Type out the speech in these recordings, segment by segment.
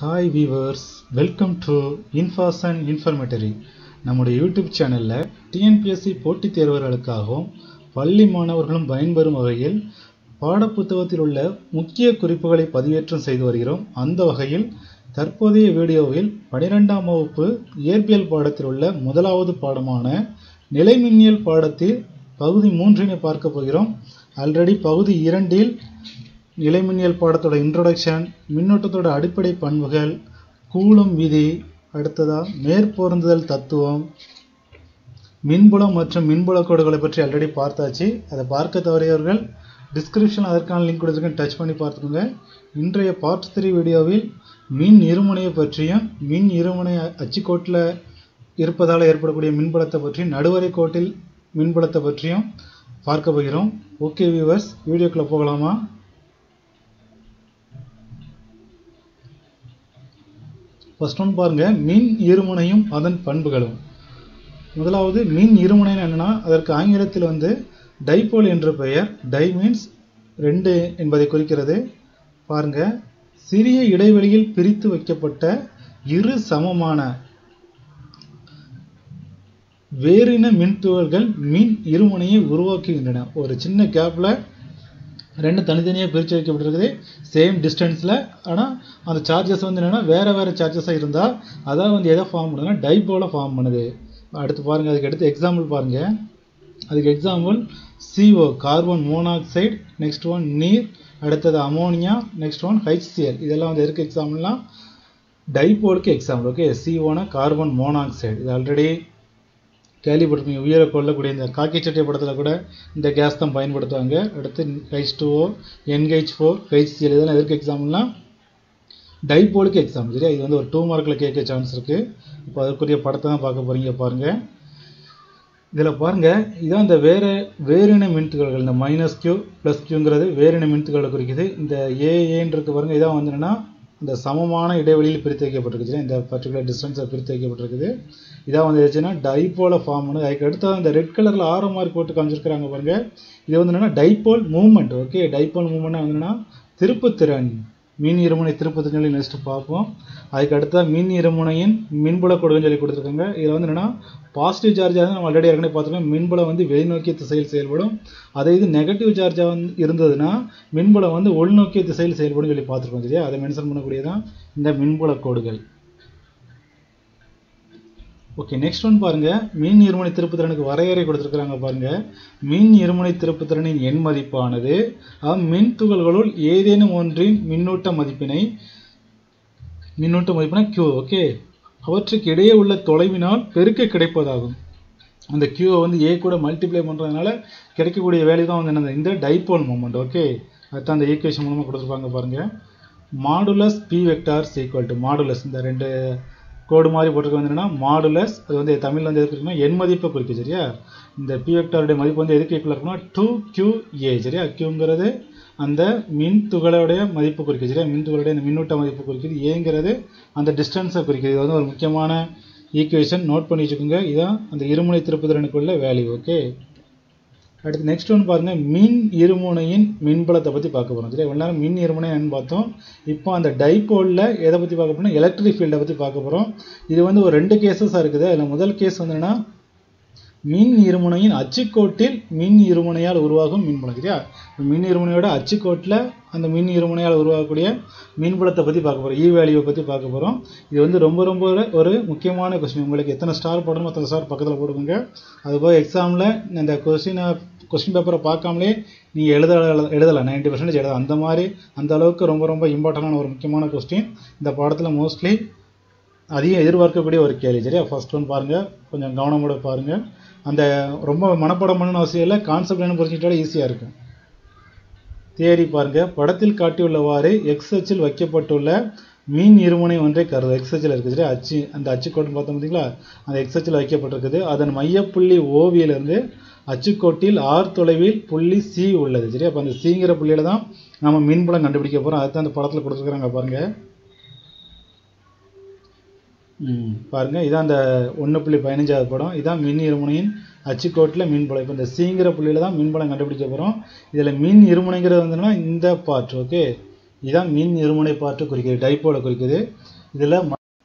hi viewers welcome to இன்ஃபாசன் இன்ஃபர்மேட்டரி நம்முடைய யூடியூப் சேனலில் டிஎன்பிஎஸ்சி போட்டித் தேர்வர்களுக்காகவும் பள்ளி மாணவர்களும் பயன்பெறும் வகையில் பாடப்புத்தகத்தில் உள்ள முக்கிய குறிப்புகளை பதிவேற்றம் செய்து வருகிறோம் அந்த வகையில் தற்போதைய வீடியோவில் பனிரெண்டாம் வகுப்பு இயற்பியல் பாடத்தில் உள்ள முதலாவது பாடமான நிலைமின்னியல் பாடத்தில் பகுதி மூன்றினை பார்க்க போகிறோம் ஆல்ரெடி பகுதி இரண்டில் நிலைமின்னியல் பாடத்தோட இன்ட்ரோடக்ஷன் மின்னோட்டத்தோட அடிப்படை பண்புகள் கூலும் விதி அடுத்ததா மேற்பொருந்துதல் தத்துவம் மின்புலம் மற்றும் மின்புல கோடுகளை பற்றி ஆல்ரெடி பார்த்தாச்சு அதை பார்க்க தவறியவர்கள் டிஸ்கிரிப்ஷன் அதற்கான லிங்க் கொடுத்துருக்கேன் டச் பண்ணி பார்த்துக்கோங்க இன்றைய பார்ட் த்ரீ வீடியோவில் மின் இருமுனையை பற்றியும் மின் இருமுனை அச்சுக்கோட்டில் இருப்பதால் ஏற்படக்கூடிய மின்புலத்தை பற்றியும் நடுவரை கோட்டில் மின்புலத்தை பற்றியும் பார்க்க போகிறோம் ஓகே வியூவர்ஸ் வீடியோக்குள்ளே போகலாமா ஃபர்ஸ்ட் ஒன் பாருங்க மின் இருமுனையும் அதன் பண்புகளும் முதலாவது மின் இருமுனை என்னன்னா அதற்கு ஆங்கிலத்தில் வந்து டைபோல் என்ற பெயர் டை மீன்ஸ் ரெண்டு என்பதை குறிக்கிறது பாருங்க சிறிய இடைவெளியில் பிரித்து வைக்கப்பட்ட இரு சமமான வேறின மின்துகள்கள் மின் இருமுனையை உருவாக்குகின்றன ஒரு சின்ன கேப்ல ரெண்டு தனித்தனியாக பிரித்து வைக்கப்பட்டிருக்குது சேம் டிஸ்டன்ஸில் ஆனால் அந்த சார்ஜஸ் வந்து என்னென்னா வேறு வேறு சார்ஜஸாக இருந்தால் அதான் வந்து எதை ஃபார்ம் பண்ணுதுன்னா டைபோல ஃபார்ம் பண்ணுது அடுத்து பாருங்கள் அதுக்கு அடுத்து எக்ஸாம்பிள் பாருங்கள் அதுக்கு example CO carbon monoxide next one நீர் அடுத்தது அமோனியா நெக்ஸ்ட் ஒன் HCl இதெல்லாம் வந்து எதுக்கு எக்ஸாம்பிள்னா டைபோலுக்கு எக்ஸாம்பிள் ஓகே சிஓனா கார்பன் மோனாக்சைடு இது ஆல்ரெடி கேள்விப்பட்டிருப்பீங்க உயிரை கொல்லக்கூடிய இந்த காக்கி சட்டை படத்தில் கூட இந்த கேஸ் தான் பயன்படுத்துவாங்க அடுத்து H two O NH four HCl இதெல்லாம் எதற்கு எக்ஸாம்பிள்னா டைபோலுக்கு எக்ஸாம்பிள் சரியா இது வந்து ஒரு டூ மார்க்கில் கேட்க சான்ஸ் இருக்குது இப்போ அதற்குரிய படத்தை தான் பார்க்க போகிறீங்க பாருங்கள் இதில் பாருங்கள் இதான் இந்த வேறு வேறின மின்துகள்கள் இந்த மைனஸ் கியூ ப்ளஸ் கியூங்கிறது வேறின மின்துகளை குறிக்குது இந்த ஏஏன்றது பாருங்கள் இதான் வந்து என்னென்னா இந்த சமமான இடைவெளியில் பிரித்து வைக்கப்பட்டிருக்குது இந்த பர்டிகுலர் டிஸ்டன்ஸை பிரித்து வைக்கப்பட்டிருக்குது இதான் வந்து எதுச்சுன்னா டைபோல ஃபார்ம் பண்ணுது அதுக்கு அடுத்து இந்த ரெட் கலரில் ஆரோ மார்க் போட்டு காமிச்சிருக்கிறாங்க பாருங்க இது வந்து என்னன்னா dipole movement okay dipole movement வந்து என்னன்னா திருப்புத்திறன் மின் இருமுனை திருப்பத்திறன் சொல்லி நெக்ஸ்ட் பார்ப்போம் அதுக்கு அடுத்த மின் இருமுனையின் மின்புல கொடுன்னு சொல்லி கொடுத்துருக்காங்க இதில் வந்து என்னன்னா பாசிட்டிவ் சார்ஜாக வந்து நம்ம ஆல்ரெடி ஏற்கனவே பார்த்துருக்கோம் மின்புலம் வந்து வெளிநோக்கிய திசையில் செயல்படும் அதே இது நெகட்டிவ் சார்ஜாக வந்து இருந்ததுன்னா மின்புலம் வந்து உள்நோக்கிய திசையில் செயல்படும் சொல்லி பார்த்துருக்கோம் சரியா அதை மென்ஷன் பண்ணக்கூடியதான் இந்த மின்புல கோடுகள் ஓகே நெக்ஸ்ட் ஒன் பாருங்க மின் இருமுனை திருப்புத்திறனுக்கு வரையறை கொடுத்துருக்காங்க பாருங்க மின் இருமுனை திருப்புத்திறனின் எண் மதிப்பானது அம்மின் துகள்களுள் ஏதேனும் ஒன்றின் மின்னூட்ட மதிப்பினை மின்னூட்ட மதிப்பினை கியூ ஓகே அவற்றுக்கு இடையே உள்ள தொலைவினால் பெருக்க கிடைப்பதாகும் அந்த கியூவை வந்து ஏ கூட மல்டிப்ளை பண்ணுறதுனால கிடைக்கக்கூடிய வேல்யூ தான் வந்து என்னது இந்த டைபோல் மூமெண்ட் ஓகே அதுதான் அந்த ஈக்குவேஷன் மூலமாக கொடுத்துருப்பாங்க பாருங்கள் modulus P vectors equal to modulus இந்த ரெண்டு கோடு மாதிரி போட்டிருக்க வந்து என்னன்னா மாடுலஸ் அது வந்து தமிழில் வந்து எதுக்கு இருக்குன்னா எண் மதிப்பை குறிக்கும் சரியா இந்த பி வெக்டாருடைய மதிப்பு வந்து எதுக்கு ஈக்குவலாக இருக்குன்னா டூ கியூ ஏ சரியா கியூங்கிறது அந்த மின் துகளுடைய மதிப்பு குறிக்குது சரியா மின் துகளுடைய அந்த மின்னூட்ட மதிப்பு குறிக்குது ஏங்கிறது அந்த டிஸ்டன்ஸை குறிக்குது இது வந்து ஒரு முக்கியமான ஈக்குவேஷன் நோட் பண்ணி வச்சுக்கோங்க இதுதான் அந்த இருமுனை திருப்புதிறனுக்குள்ள வேல்யூ ஓகே அடுத்து நெக்ஸ்ட் ஒன்று பாருங்கள் மின் இருமுனையின் மின்பலத்தை பற்றி பார்க்க போகிறோம் சரியா இவ்வளோ நேரம் மின் இருமுனை என்னன்னு பார்த்தோம் இப்போ அந்த டைபோலில் எதை பற்றி பார்க்க போகிறோம் எலக்ட்ரிக் ஃபீல்டை பற்றி பார்க்க போகிறோம் இது வந்து ஒரு ரெண்டு கேசஸாக இருக்குது அதில் முதல் கேஸ் வந்து என்னன்னா மின் இருமுனையின் அச்சுக்கோட்டில் மின் இருமுனையால் உருவாகும் மின்புலம் சரியா மின் இருமுனையோட அச்சுக்கோட்டில் அந்த மின் இருமுனையால் உருவாகக்கூடிய மின்புலத்தை பற்றி பார்க்க போகிறோம் இ வேல்யூவை பற்றி பார்க்க போகிறோம் இது வந்து ரொம்ப ரொம்ப ஒரு முக்கியமான கொஸ்டின் உங்களுக்கு எத்தனை ஸ்டார் போடணும் அத்தனை ஸ்டார் பக்கத்தில் போடுங்க அதுபோல் எக்ஸாமில் இந்த கொஸ்டினை கொஸ்டின் பேப்பரை பார்க்காமலே நீங்கள் எழுத எழுதலாம் நைன்டி பர்சன்டேஜ் எழுதலாம் அந்த மாதிரி அந்த அளவுக்கு ரொம்ப ரொம்ப இம்பார்ட்டண்டான ஒரு முக்கியமான கொஸ்டின் இந்த பாடத்தில் மோஸ்ட்லி அதிகம் எதிர்பார்க்கக்கூடிய ஒரு கேள்வி சரியா ஃபர்ஸ்ட் ஒன் பாருங்கள் கொஞ்சம் கவனமோட பாருங்கள் அந்த ரொம்ப மனப்பாடம் பண்ணணும் அவசியம் இல்லை கான்செப்ட் என்ன புரிஞ்சுக்கிட்டாலே ஈஸியாக இருக்கும் தியரி பாருங்கள் படத்தில் காட்டியுள்ளவாறு எக்ஸ் அச்சில் வைக்கப்பட்டுள்ள மீன் இருமுனை ஒன்றை கருது எக்ஸ் அச்சில் இருக்குது சரி அச்சு அந்த அச்சுக்கோட்டுன்னு பார்த்தோம் பார்த்தீங்களா அந்த எக்ஸ் அச்சில் வைக்கப்பட்டிருக்குது அதன் மையப்புள்ளி ஓவியிலிருந்து அச்சுக்கோட்டில் ஆர் தொலைவில் புள்ளி சி உள்ளது சரி அப்போ அந்த சிங்கிற புள்ளியில தான் நம்ம மின்புலம் கண்டுபிடிக்க போகிறோம் அதுதான் அந்த படத்தில் கொடுத்துருக்குறாங்க பாருங்கள் பாருங்க இதான் அந்த ஒன்று புள்ளி பதினஞ்சாவது படம் இதான் மின் இருமுனையின் அச்சுக்கோட்டில் மின்புலம் இப்போ இந்த சிங்கிற புள்ளியில தான் மின்புலம் கண்டுபிடிக்க போகிறோம் இதில் மின் இருமுனைங்கிறது வந்துன்னா இந்த பார்ட் ஓகே இதான் மின் இருமுனை பாட்டு குறிக்குது டைப்போலை குறிக்குது இதில்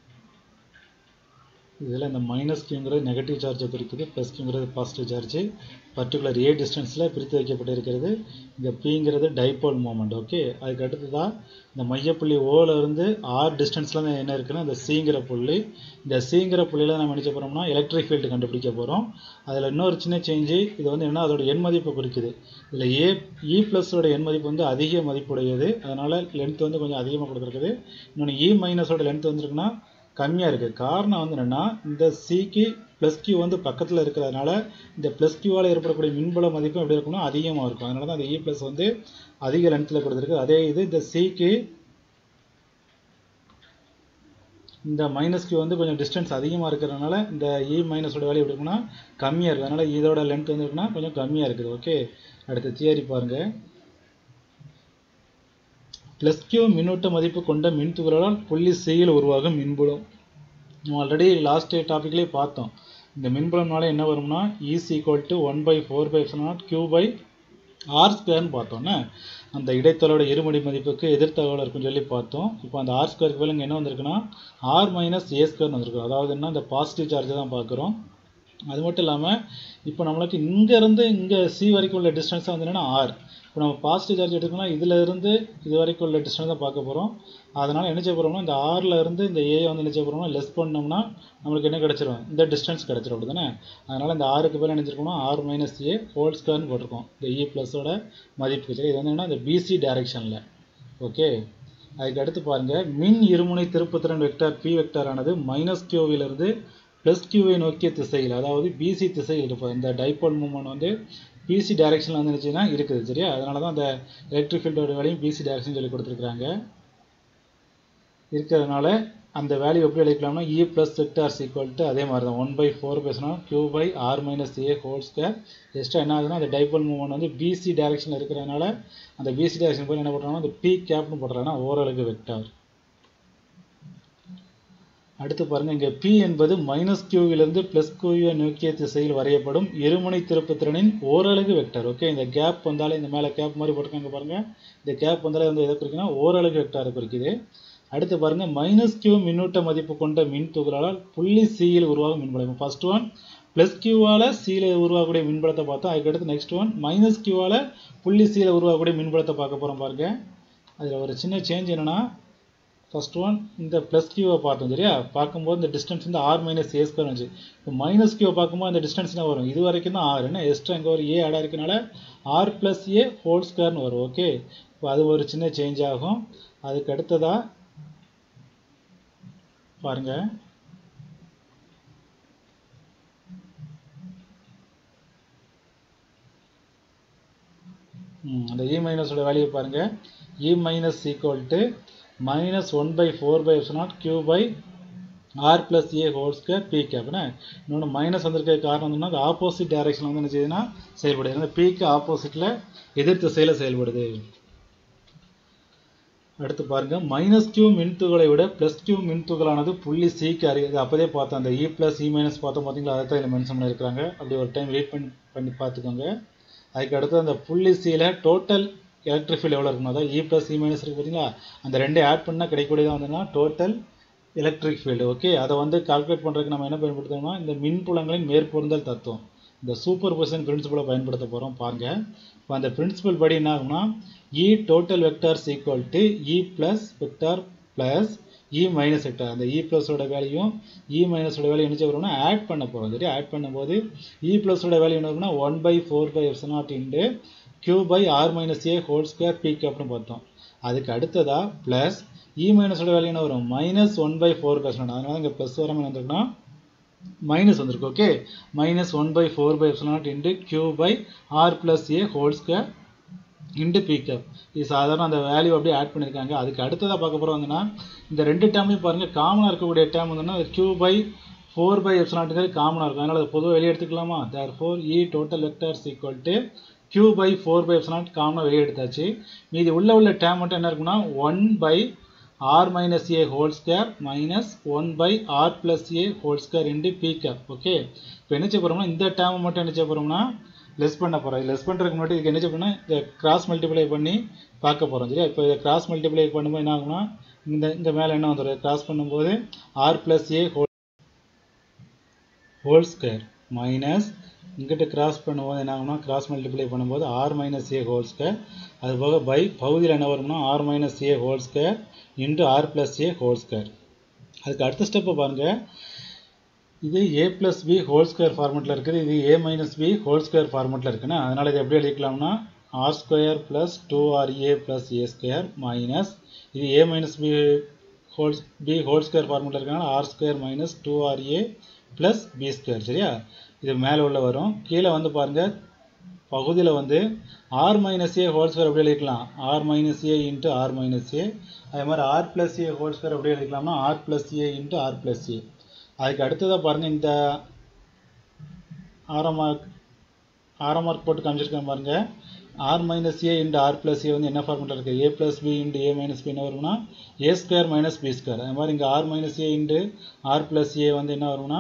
இதில் இந்த மைனஸ் கியூங்கிறது நெகட்டிவ் சார்ஜை குறிக்குது ப்ளஸ் கியூங்கிறது பாசிட்டிவ் சார்ஜ் பர்டிகுலர் ஏ டிஸ்டன்ஸில் பிரித்து வைக்கப்பட்டிருக்கிறது இங்கே பிங்கிறது டைபோல் மூமெண்ட் ஓகே அதுக்கு அடுத்ததாக இந்த மையப்புள்ளி ஓல இருந்து ஆர் டிஸ்டன்ஸில் என்ன இருக்குன்னா இந்த சிங்கிற புள்ளி இந்த சிங்கிற புள்ளியில் நம்ம நினச்ச போகிறோம்னா எலக்ட்ரிக் ஃபீல்டு கண்டுபிடிக்க போகிறோம் அதில் இன்னொரு சின்ன சேஞ்சு இது வந்து என்ன அதோட எண் மதிப்பை குறிக்குது இதில் ஏ இ ப்ளஸோட எண் மதிப்பு வந்து அதிக மதிப்புடையது அதனால் லென்த் வந்து கொஞ்சம் அதிகமாக கொடுத்துருக்குது இன்னொன்று இ மைனஸோட லென்த் வந்துருக்குன்னா கம்மியாக இருக்குது காரணம் வந்து என்னென்னா இந்த சிக்கு ப்ளஸ் கியூ வந்து பக்கத்தில் இருக்கிறதுனால இந்த ப்ளஸ் கியூவால் ஏற்படக்கூடிய மின்புல மதிப்பும் எப்படி இருக்கும்னா அதிகமாக இருக்கும் அதனால தான் அந்த இ ப்ளஸ் வந்து அதிக லென்த்தில் கொடுத்துருக்கு அதே இது இந்த சிக்கு இந்த மைனஸ் கியூ வந்து கொஞ்சம் டிஸ்டன்ஸ் அதிகமாக இருக்கிறதுனால இந்த இ மைனஸோட வேல்யூ எப்படி இருக்குன்னா கம்மியாக இருக்குது அதனால் இதோட லென்த் வந்து இருக்குன்னா கொஞ்சம் கம்மியாக இருக்குது ஓகே அடுத்த தியரி பாருங்கள் ப்ளஸ் கியூ மின்னூட்ட மதிப்பு கொண்ட மின்துகளால் புள்ளி சியில் உருவாகும் மின்புலம் நம்ம ஆல்ரெடி லாஸ்ட் டாப்பிக்லேயே பார்த்தோம் இந்த மின்புலம்னால என்ன வரும்னா is equal to one by four pi not Q by R ஸ்கொயர்னு பார்த்தோன்னே அந்த இடைத்தலோட இருமடி மதிப்புக்கு எதிர்த்தகவல் இருக்குன்னு சொல்லி பார்த்தோம் இப்போ அந்த ஆர் ஸ்கொயருக்கு பதில் இங்கே என்ன வந்திருக்குன்னா ஆர் மைனஸ் ஏ ஸ்கொயர்னு வந்திருக்கு அதாவது என்ன இந்த பாசிட்டிவ் சார்ஜ் தான் பார்க்குறோம் அது மட்டும் இல்லாமல் இப்போ நம்மளுக்கு இங்கேருந்து இங்கே சி வரைக்கும் உள்ள டிஸ்டன்ஸ் வந்து என்னென்னா ஆர் இப்போ நம்ம பாசிட்டிவ் சார்ஜ் எடுக்கணும்னா இதில் இருந்து இது வரைக்கும் உள்ள டிஸ்டன்ஸ் தான் பார்க்க போகிறோம் அதனால் என்ன செய்ய போகிறோம்னா இந்த ஆறில் இருந்து இந்த ஏ வந்து என்ன செய்ய போகிறோம்னா லெஸ் பண்ணோம்னா நம்மளுக்கு என்ன கிடச்சிரும் இந்த டிஸ்டன்ஸ் கிடச்சிரும் அப்படி தானே அதனால் இந்த ஆறுக்கு பேர் நினைச்சிருக்கோம்னா ஆர் மைனஸ் ஏ ஹோல் ஸ்கொயர்னு போட்டிருக்கோம் இந்த இ ப்ளஸோட மதிப்பு சரி இது வந்து என்னன்னா இந்த பிசி டைரக்ஷனில் ஓகே அதுக்கு அடுத்து பாருங்கள் மின் இருமுனை திருப்புத்திறன் வெக்டார் பி வெக்டார் ஆனது மைனஸ் கியூவிலிருந்து ப்ளஸ் கியூவை நோக்கிய திசையில் அதாவது பிசி திசையில் இருப்போம் இந்த டைபோல் மூமெண்ட் வந்து பிசி டைரக்ஷனில் வந்து இருந்துச்சுன்னா இருக்குது சரியா அதனால தான் அந்த எலக்ட்ரிக் ஃபீல்டோட வேலையும் பிசி டைரக்ஷன் சொல்லி கொடுத்துருக்குறாங்க இருக்கிறதுனால அந்த வேல்யூ எப்படி எழுதிக்கலாம்னா E plus vectors equal to அதே மாதிரி தான் ஒன் பை ஃபோர் பேசணும் Q by R minus A whole square extra என்ன ஆகுதுன்னா அந்த டைபோல் மூவ்மெண்ட் வந்து பிசி டைரக்ஷனில் இருக்கிறதுனால அந்த பிசி டைரக்ஷன் போய் என்ன பண்ணுறாங்கன்னா அந்த பி கேப்னு போடுறாங்கன்னா ஓரளவுக்கு வெக்டார் அடுத்து பாருங்க இங்கே P என்பது மைனஸ் கியூவிலிருந்து பிளஸ் கியூவை நோக்கிய திசையில் வரையப்படும் இருமுனை திருப்புத்திறனின் ஓரலகு வெக்டார் ஓகே இந்த கேப் வந்தாலே இந்த மேலே கேப் மாதிரி போட்டிருக்காங்க பாருங்க இந்த கேப் வந்தாலே வந்து எதை குறிக்குன்னா ஓரலகு வெக்டாரை குறிக்குது அடுத்து பாருங்க மைனஸ் கியூ மின்னூட்ட மதிப்பு கொண்ட மின் துகளால் புள்ளி சியில் உருவாகும் மின்பலம் ஃபர்ஸ்ட் ஒன் பிளஸ் கியூவால் சியில் உருவாகக்கூடிய மின்பலத்தை பார்த்தோம் அதுக்கடுத்து நெக்ஸ்ட் ஒன் மைனஸ் கியூவால் புள்ளி சியில் உருவாகக்கூடிய மின்பலத்தை பார்க்க போகிறோம் பாருங்க அதில் ஒரு சின்ன சேஞ்ச் என்னன்னா ஃபர்ஸ்ட் ஒன் இந்த ப்ளஸ் கியூவை பார்த்தோம் சரியா பார்க்கும்போது இந்த டிஸ்டன்ஸ் வந்து ஆர் மைனஸ் ஏ ஸ்கொயர் வந்துச்சு இப்போ மைனஸ் கியூவை பார்க்கும்போது இந்த டிஸ்டன்ஸ் என்ன வரும் இது வரைக்கும் தான் ஆர் என்ன எக்ஸ்ட்ரா இங்கே ஒரு ஏ ஆடாக இருக்கனால ஆர் ப்ளஸ் ஏ ஹோல் ஸ்கொயர்னு வரும் ஓகே இப்போ அது ஒரு சின்ன சேஞ்ச் ஆகும் அதுக்கு அடுத்ததாக பாருங்க அந்த இ மைனஸோட வேல்யூ பாருங்க E minus equal to minus one by four pi eps not Q by R plus A whole square P கேப்னா இன்னொன்று மைனஸ் வந்திருக்க காரணம் என்னன்னா அது ஆப்போசிட் டைரக்ஷன் வந்து என்ன செய்யுதுன்னா செயல்படுது ஏன்னா பிக்கு ஆப்போசிட்டில் எதிர் திசையில் செயல்படுது அடுத்து பாருங்க மைனஸ் கியூ மின்துகளை விட பிளஸ் கியூ மின்துகளானது புள்ளி சிக்கு அருகே அப்போதே பார்த்தோம் அந்த இ பிளஸ் இ மைனஸ் பார்த்தோம் பார்த்தீங்களா அதை தான் இதில் மென்ஷன் பண்ணியிருக்காங்க அப்படி ஒரு டைம் ரீட் பண்ணி பண்ணி பார்த்துக்கோங்க அதுக்கு அடுத்து அந்த புள்ளி சியில் டோட்டல் எலக்ட்ரிக் ஃபீல்டு எவ்வளோ இருக்கணும் அதாவது இ ப்ளஸ் இ மைனஸ் இருக்குது பார்த்தீங்களா அந்த ரெண்டே ஆட் பண்ணால் கிடைக்கக்கூடியதாக வந்ததுன்னா டோட்டல் எலக்ட்ரிக் ஃபீல்டு ஓகே அதை வந்து கால்குலேட் பண்ணுறதுக்கு நம்ம என்ன பயன்படுத்தணும்னா இந்த மின்புலங்களின் மேற்பொருந்தல் தத்துவம் இந்த சூப்பர் பொசிஷன் பிரின்சிபலை பயன்படுத்த போகிறோம் பாருங்க இப்போ அந்த பிரின்சிபல் படி என்ன ஆகும்னா E total vectors equal to E plus vector plus E minus vector அந்த இ ப்ளஸோட வேல்யூயும் இ மைனஸோட வேல்யூ என்ன வரும்னா ஆட் பண்ண போகிறோம் சரி ஆட் பண்ணும்போது இ ப்ளஸோட வேல்யூ என்ன வரும்னா one by four pi F not into Q by R minus A whole square P கேப்னு பார்த்தோம் அதுக்கு அடுத்ததா ப்ளஸ் இ மைனஸோட வேல்யூ என்ன வரும் minus one by four percent அதனால இங்கே ப்ளஸ் வராமல் என்ன வந்திருக்குன்னா மைனஸ் வந்திருக்கு okay minus one by four pi F not into Q by R plus A whole square into P cap இது சாதாரண அந்த வேல்யூ அப்படியே ஆட் பண்ணியிருக்காங்க அதுக்கு அடுத்ததாக பார்க்க போகிறோம் வந்துன்னா இந்த ரெண்டு டேர்ம்லையும் பாருங்கள் காமனாக இருக்கக்கூடிய டேர்ம் வந்துன்னா Q by four pi F நாட்டுங்கிறது காமனாக இருக்கும் அதனால் அது பொதுவாக வெளியே எடுத்துக்கலாமா therefore E total vectors equal to Q by four pi F not காமனாக வெளியே எடுத்தாச்சு மீதி உள்ள உள்ள டேர்ம் மட்டும் என்ன இருக்குன்னா one by R minus A whole square minus one by R plus A whole square into P cap okay இப்போ என்ன செய்ய போகிறோம்னா இந்த டேர்ம் மட்டும் என்ன செய்ய போகிறோம்னா லெஸ் பண்ண போகிறோம் லெஸ் பண்ணுறதுக்கு முன்னாடி இதுக்கு என்ன செய்யணும்னா இதை கிராஸ் மல்டிப்ளை பண்ணி பார்க்க போகிறோம் சரியா இப்போ இதை கிராஸ் மல்டிப்ளை பண்ணும்போது என்ன ஆகும்னா இந்த இந்த மேலே என்ன வந்துடும் கிராஸ் பண்ணும்போது R plus A whole whole square minus இங்கிட்ட கிராஸ் பண்ணும்போது என்ன ஆகும்னா கிராஸ் மல்டிப்ளை பண்ணும்போது R minus A whole square அது போக பை பகுதியில் என்ன வரும்னா R minus A whole square into R plus A whole square அதுக்கு அடுத்த ஸ்டெப்பை பாருங்கள் இது A plus B whole square ஃபார்மெட்டில் இருக்குது இது A minus B whole square ஃபார்மெட்டில் இருக்குன்னா அதனால் இது எப்படி எழுதிக்கலாம்னா R square plus two R A plus A square minus இது A minus B whole B whole square ஃபார்மெட்டில் இருக்கனால R square minus two R A plus B square சரியா இது மேலே உள்ள வரும் கீழே வந்து பாருங்கள் பகுதியில் வந்து R minus A whole square எப்படி எழுதிக்கலாம் R minus A into R minus A அதே மாதிரி R plus A whole square எப்படி எழுதிக்கலாம்னா R plus A into R plus A அதுக்கு அடுத்ததாக பாருங்கள் இந்த ஆறாம் மார்க் ஆறாம் மார்க் போட்டு காமிச்சிருக்கேன் பாருங்கள் R minus A into R plus A வந்து என்ன ஃபார்மெட்டில் இருக்குது A plus B into A minus B என்ன வரும்னா A square minus B square அது மாதிரி இங்கே R minus A into R plus A வந்து என்ன வரும்னா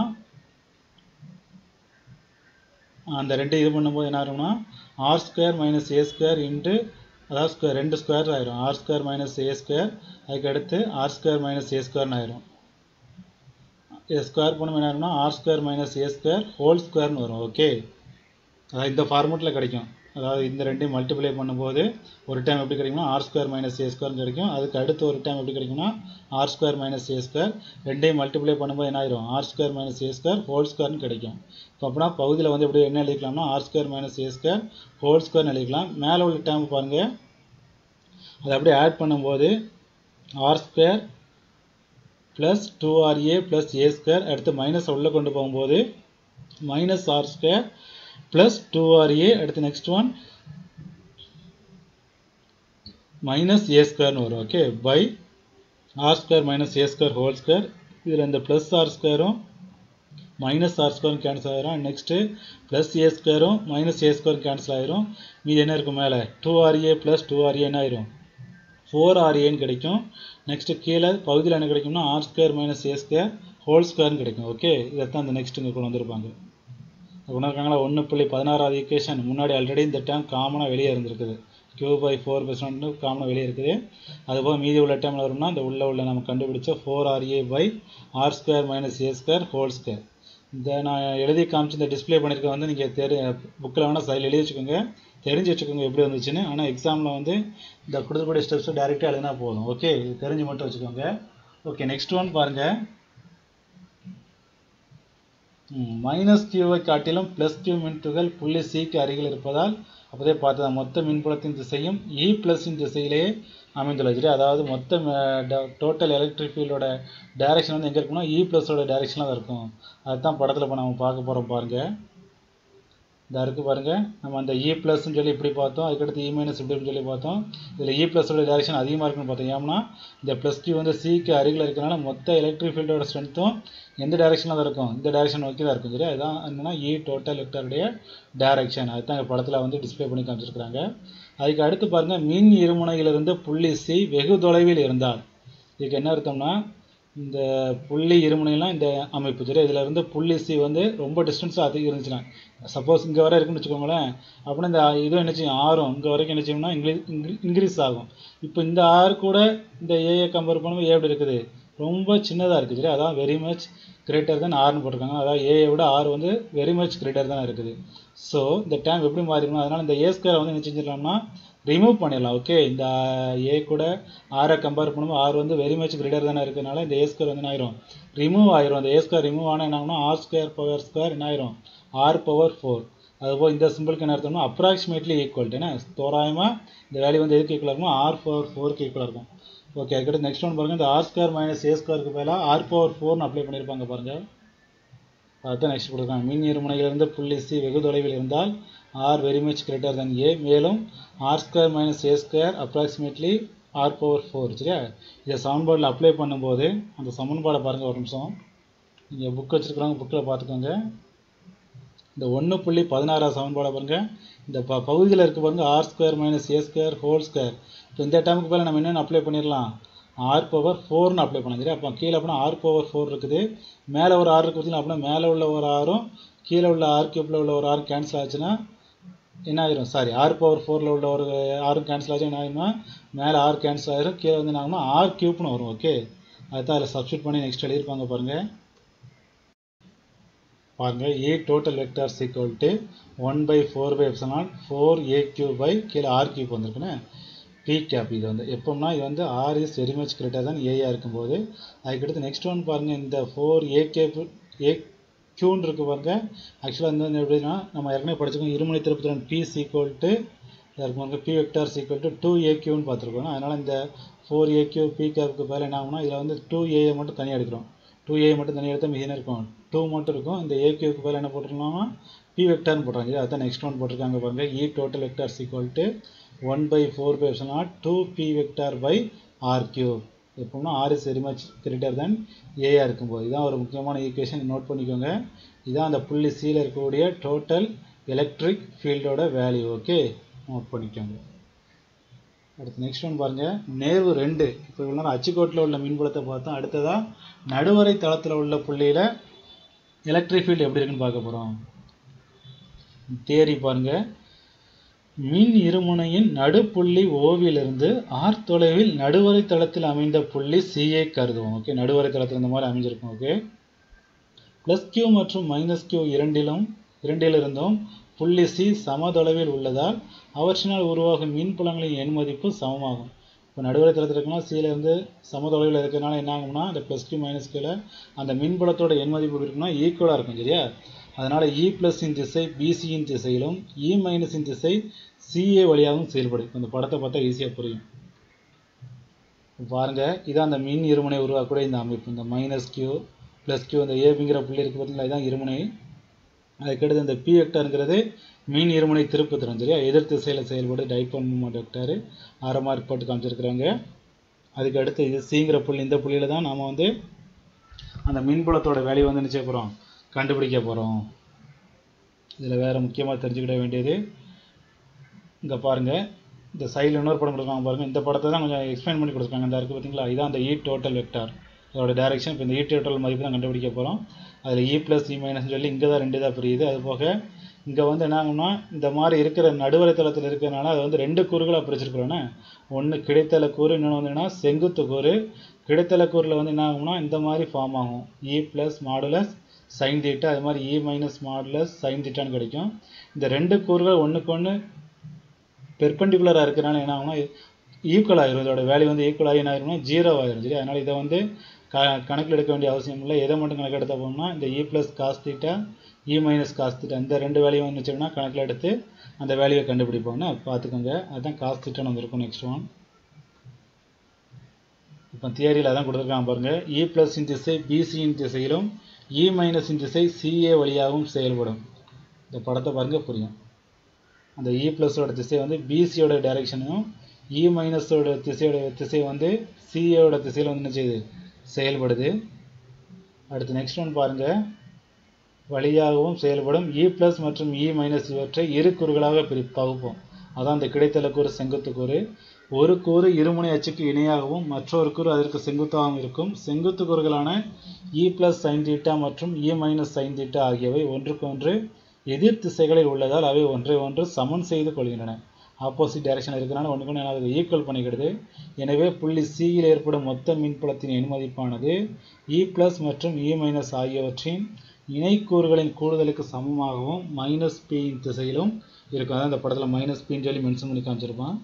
அந்த ரெண்டு இது பண்ணும்போது என்ன ஆகும்னா R square minus A square into அதாவது ஸ்கொயர் ரெண்டு ஸ்கொயர் ஆயிரும் R square minus A square அதுக்கு அடுத்து ஆர் ஸ்கொயர் மைனஸ் ஏ ஸ்கொயர்னு ஆயிரும் இதை ஸ்கொயர் பண்ணும் என்ன ஆகும்னா R square minus A square whole ஸ்கொயர்னு வரும் ஓகே அதாவது இந்த ஃபார்மெட்டில் கிடைக்கும் அதாவது இந்த ரெண்டையும் மல்டிப்ளை பண்ணும்போது ஒரு டைம் எப்படி கிடைக்கும்னா R square minus A square கிடைக்கும் அதுக்கு அடுத்து ஒரு டைம் எப்படி கிடைக்கும்னா R square minus A square ரெண்டையும் மல்டிப்ளை பண்ணும்போது என்ன ஆயிரும் R square minus A square whole ஸ்கொயர்னு கிடைக்கும் இப்போ அப்படின்னா பகுதியில் வந்து எப்படி என்ன எழுதிக்கலாம்னா R square minus A square whole ஸ்கொயர்னு எழுதிக்கலாம் மேலே உள்ள டைம் பாருங்கள் அதை அப்படியே ஆட் பண்ணும்போது R square plus two R A plus A square அடுத்து மைனஸ் உள்ளே கொண்டு போகும்போது minus R square plus two R A அடுத்து நெக்ஸ்ட் ஒன் மைனஸ் ஏ ஸ்கொயர்னு வரும் okay by R square minus A square whole square இதில் இந்த ப்ளஸ் ஆர் ஸ்கொயரும் மைனஸ் ஆர் ஸ்கொயரும் கேன்சல் ஆயிரும் நெக்ஸ்ட்டு ப்ளஸ் ஏ ஸ்கொயரும் மைனஸ் ஏ ஸ்கொயரும் கேன்சல் ஆயிரும் மீது என்ன இருக்கும் மேலே two R A plus two R A என்ன ஆயிரும் ஃபோர் ஆர்ஏன்னு கிடைக்கும் நெக்ஸ்ட்டு கீழே பகுதியில் என்ன கிடைக்கும்னா R square minus A square whole ஸ்கொயர்னு கிடைக்கும் ஓகே இதைத்தான் இந்த நெக்ஸ்ட் இங்கே கொண்டு வந்திருப்பாங்க உணர்க்காங்களா ஒன்று புள்ளி பதினாறாவது ஈக்குவேஷன் முன்னாடி ஆல்ரெடி இந்த டேம் காமனாக வெளியே இருந்திருக்குது கியூ பை ஃபோர் பெர்சன்ட் காமனாக வெளியே இருக்குது அதுபோக மீதி உள்ள டைமில் வரும்னா இந்த உள்ள உள்ள நம்ம கண்டுபிடிச்ச four R A by R square minus A square whole square இந்த நான் எழுதி காமிச்சு இந்த டிஸ்பிளே பண்ணியிருக்க வந்து நீங்கள் தெரி புக்கில் வேணால் சைடில் எழுதி வச்சுக்கோங்க தெரிஞ்சு வச்சுக்கோங்க எப்படி வந்துச்சுன்னு ஆனால் எக்ஸாமில் வந்து இந்த கொடுக்கக்கூடிய ஸ்டெப்ஸை டேரெக்டாக எழுதினா போதும் ஓகே இது தெரிஞ்சு மட்டும் வச்சுக்கோங்க ஓகே நெக்ஸ்ட் ஒன் பாருங்கள் மைனஸ் கியூவை காட்டிலும் ப்ளஸ் கியூ மின்துகள் புள்ளி சிக்கு அருகில் இருப்பதால் அப்போதே பார்த்ததா மொத்த மின்புலத்தின் திசையும் இ ப்ளஸின் திசையிலேயே அமைந்துள்ளது சரி அதாவது மொத்த டோட்டல் எலக்ட்ரிக் ஃபீல்டோட டைரக்ஷன் வந்து எங்கே இருக்குன்னா இ ப்ளஸோட டைரக்ஷனில் தான் இருக்கும் அதுதான் படத்தில் இப்போ நம்ம பார்க்க போகிறோம் பாருங்கள் இந்த இருக்கு பாருங்க நம்ம அந்த இ ப்ளஸ்ன்னு சொல்லி இப்படி பார்த்தோம் அதுக்கடுத்து இ மைனஸ் இப்படின்னு சொல்லி பார்த்தோம் இதில் இ ப்ளஸோட டைரக்ஷன் அதிகமாக இருக்குன்னு பார்த்தோம் ஏன்னா இந்த ப்ளஸ் கியூ வந்து சிக்கு அருகில் இருக்கனால மொத்த எலக்ட்ரிக் ஃபீல்டோட ஸ்ட்ரென்த்தும் எந்த டைரக்ஷனில் தான் இருக்கும் இந்த டைரக்ஷன் நோக்கி தான் இருக்கும் சரி அதுதான் என்னன்னா இ டோட்டல் வெக்டருடைய டைரக்ஷன் அதுதான் இந்த படத்தில் வந்து டிஸ்பிளே பண்ணி காமிச்சிருக்கிறாங்க அதுக்கு அடுத்து பாருங்கள் மின் இருமுனையிலிருந்து புள்ளி சி வெகு தொலைவில் இருந்தால் இதுக்கு என்ன அர்த்தம்னா இந்த புள்ளி இருமுனைலாம் இந்த அமைப்பு சரி இதில் இருந்து புள்ளி சி வந்து ரொம்ப டிஸ்டன்ஸாக அதிகம் இருந்துச்சுன்னா சப்போஸ் இங்கே வர இருக்குன்னு வச்சுக்கோங்களேன் அப்படின்னா இந்த இதுவும் என்ன செய்யும் ஆறும் இங்கே வரைக்கும் என்ன செய்யும்னா இங்கிலீஷ் இன்க்ரீஸ் ஆகும் இப்போ இந்த ஆறு கூட இந்த ஏஐ கம்பேர் பண்ணும்போது ஏ எப்படி இருக்குது ரொம்ப சின்னதாக இருக்குது சரி அதான் வெரி மச் கிரேட்டர் தான் ஆறுன்னு போட்டிருக்காங்க அதாவது ஏஐ விட ஆறு வந்து வெரி மச் கிரேட்டர் தான் இருக்குது ஸோ இந்த டேம் எப்படி மாறிடணும் அதனால் இந்த ஏ ஸ்கொயரை வந்து என்ன செஞ்சிடலாம்னா ரிமூவ் பண்ணிடலாம் ஓகே இந்த ஏ கூட ஆரை கம்பேர் பண்ணும்போது ஆர் வந்து வெரி மச் கிரேட்டர் தானே இருக்கிறதுனால இந்த ஏ ஸ்கொயர் வந்து என்ன ஆயிரும் ரிமூவ் ஆயிரும் அந்த ஏ ஸ்கொயர் ரிமூவ் ஆனால் என்ன ஆகும்னா ஆர் ஸ்கொயர் பவர் ஸ்கொயர் என்ன ஆயிரும் ஆர் பவர் ஃபோர் அதுபோல் இந்த சிம்பிளுக்கு என்ன அர்த்தம்னா அப்ராக்சிமேட்லி ஈக்குவல் ஏன்னா தோராயமாக இந்த வேல்யூ வந்து எதுக்கு ஈக்குவலாக இருக்கும் ஆர் பவர் ஃபோருக்கு ஈக்குவலாக இருக்கும் ஓகே அதுக்கடுத்து நெக்ஸ்ட் ஒன் பாருங்கள் இந்த ஆர் ஸ்கொயர் மைனஸ் ஏ ஸ்கொயருக்கு பதிலாக ஆர் பவர் ஃபோர்னு அப்ளை பண்ணியிருப்பாங்க பாருங்கள் அதுதான் நெக்ஸ்ட் கொடுக்குறாங்க மின் இருமுனையிலிருந்து புள்ளி சி வெகு தொலைவில் இருந்தால் R very much greater than A மேலும் R square minus A square approximately R power four சரியா இதை சமன்பாடில் அப்ளை பண்ணும்போது அந்த சமன்பாடை பாருங்கள் ஒரு நிமிஷம் நீங்கள் புக் வச்சுருக்கிறவங்க புக்கில் பார்த்துக்கோங்க இந்த ஒன்று புள்ளி பதினாறாம் சமன்பாடை பாருங்கள் இந்த ப பகுதியில் இருக்க பாருங்க R square minus A square whole square இப்போ இந்த டைமுக்கு மேலே நம்ம என்னென்னு அப்ளை பண்ணிடலாம் ஆர் பவர் ஃபோர்னு அப்ளை பண்ணலாம் சரி அப்போ கீழே அப்படின்னா ஆர் பவர் ஃபோர் இருக்குது மேலே ஒரு ஆர் இருக்குது அப்படின்னா மேலே உள்ள ஒரு ஆரும் கீழே உள்ள ஆர் கியூப்பில் உள்ள ஒரு ஆர் கேன்சல் ஆச்சுன்னா என்ன ஆயிரும் சாரி ஆர் பவர் ஃபோரில் உள்ள ஒரு ஆறும் கேன்சல் ஆச்சு என்ன ஆயிரும்னா மேலே ஆர் கேன்சல் ஆயிரும் கீழே வந்து என்ன ஆகும்னா ஆர் கியூப்னு வரும் ஓகே அதுதான் அதில் சப்ஸ்டியூட் பண்ணி நெக்ஸ்ட் எழுதியிருப்பாங்க பாருங்கள் பாருங்க A total vectors equal to one by four pi epsilon four A Q by கீழே ஆர் கியூப் வந்திருக்குன்னு பி கேப் இது வந்து எப்போம்னா இது வந்து R is very much greater than ஏயா இருக்கும்போது அதுக்கடுத்து நெக்ஸ்ட் ஒன் பாருங்க இந்த ஃபோர் ஏ கேப் ஏ கியூன்னு இருக்கு பாருங்க ஆக்சுவலாக இந்த வந்து எப்படின்னா நம்ம ஏற்கனவே படிச்சிருக்கோம் இருமணி திருப்பத்திரன் பி சீக்வல் டு இருக்கும் பாருங்க P vector equal to two A கியூன்னு பார்த்துருக்கோம் அதனால் இந்த ஃபோர் ஏ கியூ பி கேப்புக்கு பதில் என்ன ஆகும்னா இதில் வந்து டூ ஏயை மட்டும் தனியாக எடுக்கிறோம் டூ ஏ மட்டும் தனியாக எடுத்தால் மீதி இருக்கும் டூ மட்டும் இருக்கும் இந்த ஏ கியூக்கு பதில் என்ன போட்டிருக்கோம்னா பி வெக்டார்னு போட்டுறாங்க அதுதான் நெக்ஸ்ட் ஒன் போட்டிருக்காங்க பாருங்க E total vector equal to one by four pi epsilon two P vector by R cube எப்போனா R is very much greater than ஏஆ இருக்கும்போது இதான் ஒரு முக்கியமான ஈக்குவேஷன் நோட் பண்ணிக்கோங்க இதான் அந்த புள்ளி சியில் இருக்கக்கூடிய டோட்டல் எலக்ட்ரிக் ஃபீல்டோட வேல்யூ ஓகே நோட் பண்ணிக்கோங்க அடுத்து நெக்ஸ்ட் ஒன் பாருங்க நேர்வு ரெண்டு இப்போ இவ்வளோ நேரம் அச்சுக்கோட்டில் உள்ள மின்புலத்தை பார்த்தோம் அடுத்ததா நடுவரை தளத்தில் உள்ள புள்ளியில் எலக்ட்ரிக் ஃபீல்டு எப்படி இருக்குன்னு பார்க்க போகிறோம் தேரி பாருங்க மின் இருமுனையின் நடுப்புள்ளி ஓவிலிருந்து ஆர் தொலைவில் நடுவரை தளத்தில் அமைந்த புள்ளி சியை கருதுவோம் ஓகே நடுவரை தளத்தில் இந்த மாதிரி அமைஞ்சிருக்கும் ஓகே ப்ளஸ் கியூ மற்றும் மைனஸ் கியூ இரண்டிலும் இரண்டிலிருந்தும் புள்ளி சி சம தொலைவில் உள்ளதால் அவற்றினால் உருவாகும் மின்புலங்களின் எண் மதிப்பு சமமாகும் இப்போ நடுவரை தளத்தில் இருக்குன்னா சியில் இருந்து சம தொலைவில் இருக்கிறனால என்ன ஆகும்னா இந்த ப்ளஸ் கியூ மைனஸ் கியூல அந்த மின்புலத்தோட எண் மதிப்பு இருக்குன்னா ஈக்குவலாக இருக்கும் சரியா அதனால் இ ப்ளஸின் திசை பிசியின் திசையிலும் இ மைனஸின் திசை சிஏ வழியாகவும் செயல்படும் இந்த படத்தை பார்த்தா ஈஸியாக புரியும் பாருங்க இதான் அந்த மின் இருமுனை உருவாக்கக்கூடிய இந்த அமைப்பு இந்த மைனஸ் கியூ ப்ளஸ் கியூ இந்த ஏபிங்கிற புள்ளி இருக்குது பார்த்தீங்களா இதான் இருமுனை அதுக்கடுத்து இந்த பி வெக்டருங்கிறது மீன் இருமுனை திருப்பு திறன் சரியா எதிர் திசையில் செயல்படு டைப்போன் மூமெண்ட் வெக்டர் அரை மார்க் போட்டு காமிச்சிருக்கிறாங்க அதுக்கு அடுத்து இது சிங்கிற புள்ளி இந்த புள்ளியில் தான் நாம் வந்து அந்த மின்புலத்தோட வேல்யூ வந்து நிச்சய போகிறோம் கண்டுபிடிக்க போகிறோம் இதில் வேறு முக்கியமாக தெரிஞ்சுக்கிட வேண்டியது இங்கே பாருங்கள் இந்த சைடில் இன்னொரு படம் கொடுக்குறாங்க பாருங்கள் இந்த படத்தை தான் கொஞ்சம் எக்ஸ்பிளைன் பண்ணி கொடுத்துருக்காங்க இந்த இருக்குது பார்த்தீங்களா இதான் அந்த இ டோட்டல் வெக்டார் அதோட டேரெக்ஷன் இப்போ இந்த இ டோட்டல் மதிப்பு தான் கண்டுபிடிக்க போகிறோம் அதில் இ ப்ளஸ் இ மைனஸ் சொல்லி இங்கே தான் ரெண்டு தான் பிரியுது அது போக இங்கே வந்து என்ன ஆகும்னா இந்த மாதிரி இருக்கிற நடுவரை தளத்தில் இருக்கிறனால அது வந்து ரெண்டு கூறுகளாக பிரிச்சிருக்கிறோன்னே ஒன்று கிடைத்தல கூறு இன்னொன்று வந்து என்ன செங்குத்து கூறு கிடைத்தல கூறில் வந்து என்ன ஆகும்னா இந்த மாதிரி ஃபார்ம் ஆகும் E plus modulus sine theta அது மாதிரி இ மைனஸ் மாடுலஸ் சைன் தீட்டான்னு கிடைக்கும் இந்த ரெண்டு கூறுகள் ஒன்றுக்கு ஒன்று பெர்பெண்டிகுலராக இருக்கிறனால என்ன ஆகும்னா ஈக்குவல் ஆயிரும் இதோட வேல்யூ வந்து ஈக்குவல் ஆகி என்ன ஆயிரும்னா ஜீரோ ஆயிரும் சரி அதனால் இதை வந்து க கணக்கில் எடுக்க வேண்டிய அவசியம் இல்லை எதை மட்டும் கணக்கு எடுத்த போனோம்னா இந்த E plus cos theta E minus cos theta இந்த ரெண்டு வேல்யூ வந்துச்சோம்னா கணக்கில் எடுத்து அந்த வேல்யூவை கண்டுபிடிப்போம்னா பார்த்துக்கோங்க அதுதான் காஸ் தீட்டான்னு வந்திருக்கும் நெக்ஸ்ட் ஒன் இப்போ தியரியில் அதான் கொடுத்துருக்காங்க பாருங்க இ ப்ளஸின் திசை பிசியின் திசையிலும் இ மைனஸின் திசை சிஏ வழியாகவும் செயல்படும் இந்த படத்தை பாருங்க புரியும் அந்த இ ப்ளஸோட திசை வந்து பிசியோட டைரெக்ஷனும் இ மைனஸோட திசையோட திசை வந்து சிஏவோட திசையில் வந்து என்ன செய்யுது செயல்படுது அடுத்து நெக்ஸ்ட் ஒன் பாருங்க வழியாகவும் செயல்படும் இ ப்ளஸ் மற்றும் இ மைனஸ் இவற்றை இரு கூறுகளாக பிரி பகுப்போம் அதான் இந்த கிடைத்தல கூறு செங்குத்து கூறு ஒரு கூறு இருமுனை அச்சுக்கு இணையாகவும் மற்றொரு கூறு அதற்கு செங்குத்தாகவும் இருக்கும் செங்குத்து கூறுகளான இ பிளஸ் சைன் தீட்டா மற்றும் இ மைனஸ் சைன் தீட்டா ஆகியவை ஒன்றுக்கொன்று எதிர் திசைகளில் உள்ளதால் அவை ஒன்றை ஒன்று சமன் செய்து கொள்கின்றன ஆப்போசிட் டைரக்ஷன் இருக்கிறனால ஒன்றுக்கு ஒன்று அதை ஈக்குவல் பண்ணிக்கிடுது எனவே புள்ளி சியில் ஏற்படும் மொத்த மின்புலத்தின் எண் மதிப்பானது இ பிளஸ் மற்றும் இ மைனஸ் ஆகியவற்றின் இணைக்கூறுகளின் கூடுதலுக்கு சமமாகவும் மைனஸ் பியின் திசையிலும் இருக்கும் அதான் இந்த படத்தில் மைனஸ் பின்னு சொல்லி மென்ஷன் பண்ணி காமிச்சிருப்பான்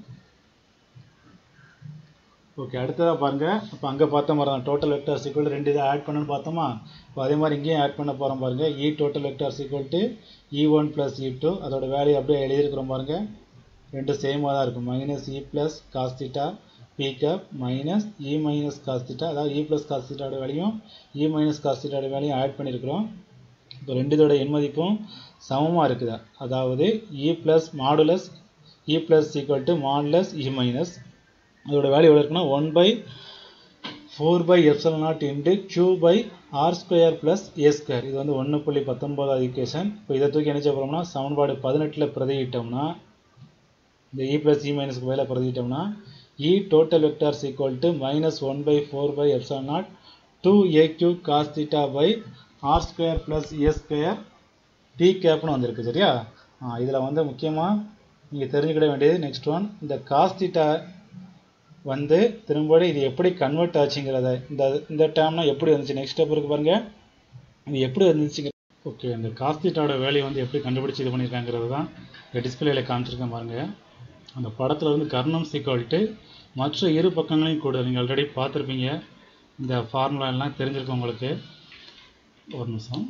ஓகே அடுத்ததாக பாருங்க இப்போ அங்கே பார்த்த மாதிரி தான் டோட்டல் வெக்டார் சீக்வல் ரெண்டு இதை ஆட் பண்ணணும்னு பார்த்தோமா இப்போ அதே மாதிரி இங்கேயும் ஆட் பண்ண போகிறோம் பாருங்க E total vector equal to E one plus E two அதோட வேல்யூ அப்படியே எழுதியிருக்கிறோம் பாருங்க ரெண்டு சேமாக தான் இருக்கும் minus E plus cos theta P cap minus E minus cos theta அதாவது இ ப்ளஸ் காஸ் தீட்டாவோட வேலையும் இ மைனஸ் காஸ் தீட்டாவோட வேலையும் ஆட் பண்ணியிருக்கிறோம் இப்போ ரெண்டு இதோட எண் மதிப்பும் சமமாக இருக்குதா அதாவது E plus modulus E plus equal to modulus E minus அதோட வேல்யூ எவ்வளோ இருக்குன்னா one by four pi epsilon naught into Q by R square plus A square இது வந்து ஒன்று புள்ளி பத்தொன்பதாவது ஈக்குவேஷன் இப்போ இதை தூக்கி என்ன செய்ய போகிறோம்னா சமன்பாடு பதினெட்டில் பிரதியிட்டோம்னா இந்த இ ப்ளஸ் இ மைனஸ்க்கு பதிலாக பிரதியிட்டோம்னா E total vectors equal to minus one by four pi epsilon naught two A Q cos theta by R square plus A square T கேப்னு வந்திருக்கு சரியா இதில் வந்து முக்கியமாக நீங்கள் தெரிஞ்சுக்கிட வேண்டியது நெக்ஸ்ட் ஒன் இந்த காஸ் தீட்டா வந்து திரும்படி இது எப்படி கன்வெர்ட் ஆச்சுங்கிறத இந்த இந்த டேர்ம்னா எப்படி வந்துச்சு நெக்ஸ்ட் ஸ்டெப் இருக்கு பாருங்க இது எப்படி வந்துச்சுங்க ஓகே இந்த காஸ் தீட்டாவோட வேலையை வந்து எப்படி கண்டுபிடிச்சு இது பண்ணியிருக்காங்கிறது தான் இந்த டிஸ்பிளேல காமிச்சிருக்கேன் பாருங்க அந்த படத்தில் வந்து கர்ணம் சீக்வல்ட்டு மற்ற இரு பக்கங்களையும் கூட நீங்கள் ஆல்ரெடி பார்த்துருப்பீங்க இந்த ஃபார்முலா எல்லாம் தெரிஞ்சிருக்கும் உங்களுக்கு ஒரு நிமிஷம்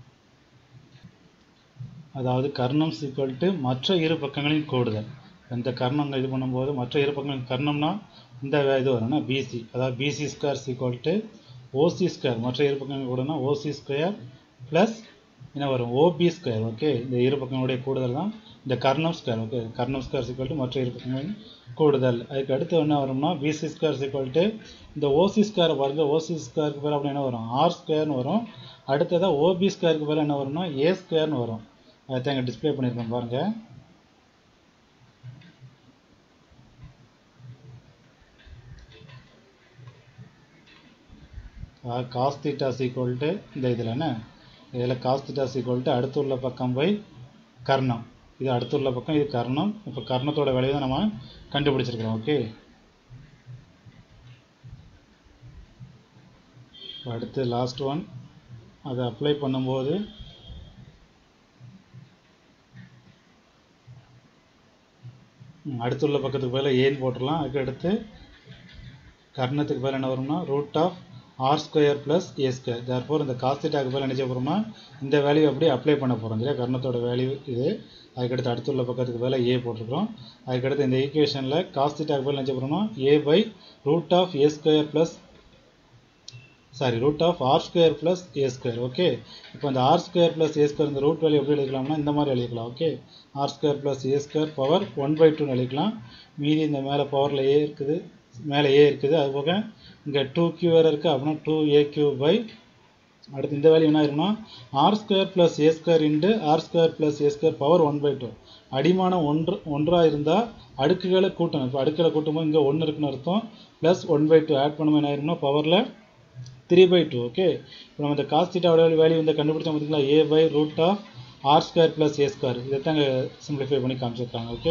அதாவது கர்ணம் சீக்வல்ட்டு மற்ற இரு பக்கங்களையும் கூடுதல் இந்த கர்ணம் இது பண்ணும்போது மற்ற இரு பக்கங்களும் கர்ணம்னா இந்த இது வரும்னா பிசி அதாவது BC square equal to OC square மற்ற இரு பக்கங்கள் கூடனா ஓசி ஸ்கொயர் ப்ளஸ் என்ன வரும் ஓபி ஸ்கொயர் ஓகே இந்த இரு பக்கங்களுடைய கூடுதல் தான் இந்த கர்ணம் ஸ்கொயர் ஓகே கர்ணம் ஸ்கொயர் சீக்வல் டு மற்ற இரு பக்கங்களின் கூடுதல் அதுக்கு அடுத்து என்ன வரும்னா பிசி ஸ்கொயர் சீக்வல் டு இந்த ஓசி ஸ்கொயர் பாருங்க ஓசி ஸ்கொயருக்கு பேர் அப்படி என்ன வரும் ஆர் ஸ்கொயர்னு வரும் அடுத்ததாக ஓபி ஸ்கொயருக்கு பேர் என்ன வரும்னா ஏ ஸ்கொயர்னு வரும் அதை இங்கே டிஸ்பிளே பண்ணியிருக்கேன் பாருங்க காஸ் தீட்டா சீக்வல் டு இந்த இதில் என்ன இதில் காஸ் தீட்டா சீக்வல் டு அடுத்து உள்ள பக்கம் போய் கர்ணம் இது அடுத்து உள்ள பக்கம் இது கர்ணம் இப்போ கர்ணத்தோட விலையை தான் நம்ம கண்டுபிடிச்சிருக்கிறோம் ஓகே அடுத்து லாஸ்ட் ஒன் அதை அப்ளை பண்ணும்போது அடுத்துள்ள பக்கத்துக்கு பதிலாக ஏன்னு போட்டுடலாம் அதுக்கு அடுத்து கர்ணத்துக்கு பதில் என்ன வரும்னா root of R square plus A square therefore இந்த காஸ்திட்டாக்கு பதில் என்ன செய்ய போகிறோமா இந்த வேல்யூ அப்படியே அப்ளை பண்ண போகிறோம் சரியா கர்ணத்தோட வேல்யூ இது அதுக்கடுத்து அடுத்துள்ள பக்கத்துக்கு பதிலாக ஏ போட்டிருக்கிறோம் அதுக்கடுத்து இந்த ஈக்குவேஷனில் காஸ்திட்டாக்கு பதில் என்ன செய்ய போகிறோம்னா A by root of A square plus sorry root of R square plus A square okay இப்போ இந்த R square plus A square இந்த ரூட் வேல்யூ எப்படி எழுதிக்கலாம்னா இந்த மாதிரி எழுதிக்கலாம் okay R square plus A square power one by டூன்னு எழுதிக்கலாம் மீதி இந்த மேலே பவரில் ஏ இருக்குது மேலே ஏ இருக்குது அது போக இங்கே டூ கியூ வேறு இருக்குது அப்படின்னா டூ ஏ கியூ பை அடுத்து இந்த வேல்யூ என்ன ஆயிரும்னா R square plus A square into R square plus A square power one by two அடிமானம் ஒன்று ஒன்றாக இருந்தால் அடுக்குகளை கூட்டணும் இப்போ அடுக்குகளை கூட்டும்போது இங்கே ஒன்று இருக்குன்னு அர்த்தம் plus one by two add பண்ணும்போது என்ன ஆயிரும்னா பவரில் த்ரீ பை டூ ஓகே இப்போ நம்ம இந்த காஸ் தீட்டாவோட வேல்யூ இந்த கண்டுபிடிச்சோம் பார்த்தீங்களா A by root of R square plus A square இதை தான் சிம்பிளிஃபை பண்ணி காமிச்சிருக்காங்க ஓகே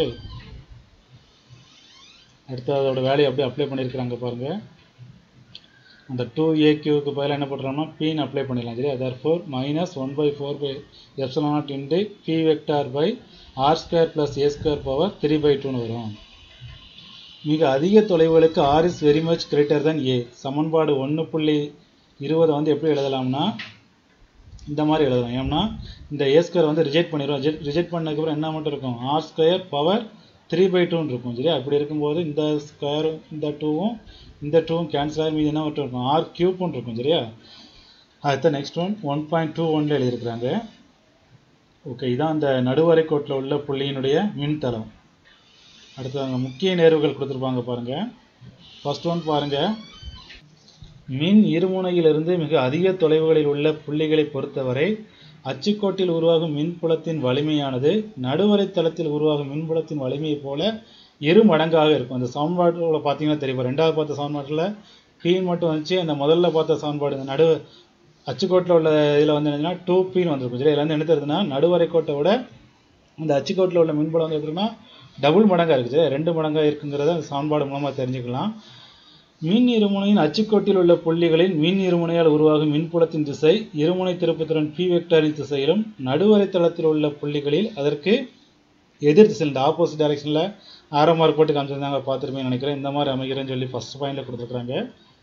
அடுத்து அதோட வேல்யூ அப்படியே அப்ளை பண்ணியிருக்கிறாங்க பாருங்க அந்த டூ ஏ கியூக்கு பதிலாக என்ன பண்ணுறோம்னா பின்னு அப்ளை பண்ணிடலாம் சரி therefore minus one by four pi epsilon naught into P vector by R square plus A square power three by டூன்னு வரும் மிக அதிக தொலைவுகளுக்கு R is very much greater than A சமன்பாடு ஒன்று புள்ளி இருபதை வந்து எப்படி எழுதலாம்னா இந்த மாதிரி எழுதலாம் ஏன்னா இந்த ஏ ஸ்கொயர் வந்து ரிஜெக்ட் பண்ணிடுவோம் ரிஜெக்ட் பண்ணதுக்கப்புறம் என்ன மட்டும் இருக்கும் R square power three by டூன்னு இருக்கும் சரியா அப்படி இருக்கும்போது இந்த ஸ்கொயர் இந்த டூவும் இந்த டூவும் கேன்சல் ஆகி மீது என்ன மட்டும் இருக்கும் ஆர் கியூப்னு இருக்கும் சரியா அடுத்த next one one point two ஒன்ல எழுதியிருக்கிறாங்க ஓகே இதான் அந்த நடுவரை கோட்டில் உள்ள புள்ளியினுடைய மின்தளம் அடுத்து அங்கே முக்கிய நேர்வுகள் கொடுத்துருப்பாங்க பாருங்க ஃபர்ஸ்ட் ஒன் பாருங்க மின் இருமுனையிலிருந்து மிக அதிக தொலைவுகளில் உள்ள புள்ளிகளை பொறுத்தவரை அச்சுக்கோட்டில் உருவாகும் மின்புலத்தின் வலிமையானது நடுவரை தளத்தில் உருவாகும் மின்புலத்தின் வலிமையைப் போல இரு மடங்காக இருக்கும் அந்த சமன்பாட்டில் பார்த்தீங்கன்னா தெரியும் ரெண்டாவது பார்த்த சமன்பாட்டில் பீன் மட்டும் வந்துச்சு அந்த முதல்ல பார்த்த சமன்பாடு இந்த நடு அச்சுக்கோட்டில் உள்ள இதில் வந்து என்னன்னா டூ பீன் வந்திருக்கும் சரி இதில் வந்து என்ன தெரியுதுன்னா நடுவரை கோட்டை விட இந்த அச்சுக்கோட்டில் உள்ள மின்புலம் வந்து எப்படின்னா டபுள் மடங்காக இருக்குது ரெண்டு மடங்காக இருக்குங்கிறத அந்த சமன்பாடு மூலமாக தெரிஞ்சுக்கலாம் மின் இருமுனையின் அச்சுக்கோட்டில் உள்ள புள்ளிகளில் மின் இருமுனையால் உருவாகும் மின்புலத்தின் திசை இருமுனை திருப்புத்திறன் பி வெக்டாரின் திசையிலும் நடுவரை தளத்தில் உள்ள புள்ளிகளில் அதற்கு எதிர் திசையில் இந்த ஆப்போசிட் டைரக்ஷனில் ஆரோ மார்க் போட்டு காமிச்சிருந்தாங்க பார்த்துருப்பேன் நினைக்கிறேன் இந்த மாதிரி அமைகிறேன்னு சொல்லி ஃபர்ஸ்ட் பாயிண்ட்ல கொடுத்துருக்காங்க